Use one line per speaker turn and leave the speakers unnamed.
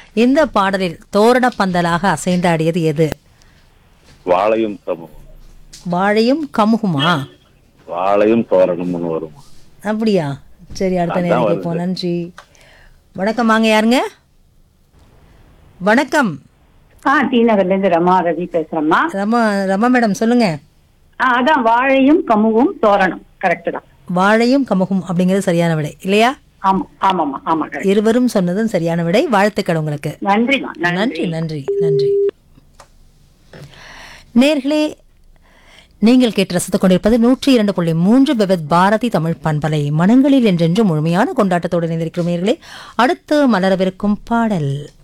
இந்த பாடலில் தோரண பந்தலாக அசைந்தாடியது எது
வாழையும் சமம்
வாழையும் கமுகுமா
வாழையும் தோரணம்னு வரும்
அப்படியா சரி அடுத்த
அதான்
நேரம்
வருது.
கேட்போம் நன்றி வணக்கம் வாங்க யாருங்க வணக்கம்
ஆ டி நகர்ல இருந்து ரமா ரவி பேசுறேம்மா
ரமா ரமா மேடம் சொல்லுங்க
ஆ, அதான் வாழையும் கமுவும் தோரணம் கரெக்ட் தான்
வாழையும் கமுகும் அப்படிங்கிறது சரியான விடை இல்லையா
ஆமா ஆமாம்மா ஆமா கரெக்ட்
இருவரும் சொன்னதும் சரியான விடை வாழ்த்துக்கள் உங்களுக்கு
நன்றிம்மா
நன்றி நன்றி நன்றி நேர்களே நீங்கள் கேட்டு ரசித்துக் கொண்டிருப்பது நூற்றி இரண்டு புள்ளி மூன்று பெபத் பாரதி தமிழ் பண்பலை மனங்களில் என்றென்றும் முழுமையான கொண்டாட்டத்தோடு இணைந்திருக்கிறோம் நேர்களே அடுத்து மலரவிருக்கும் பாடல்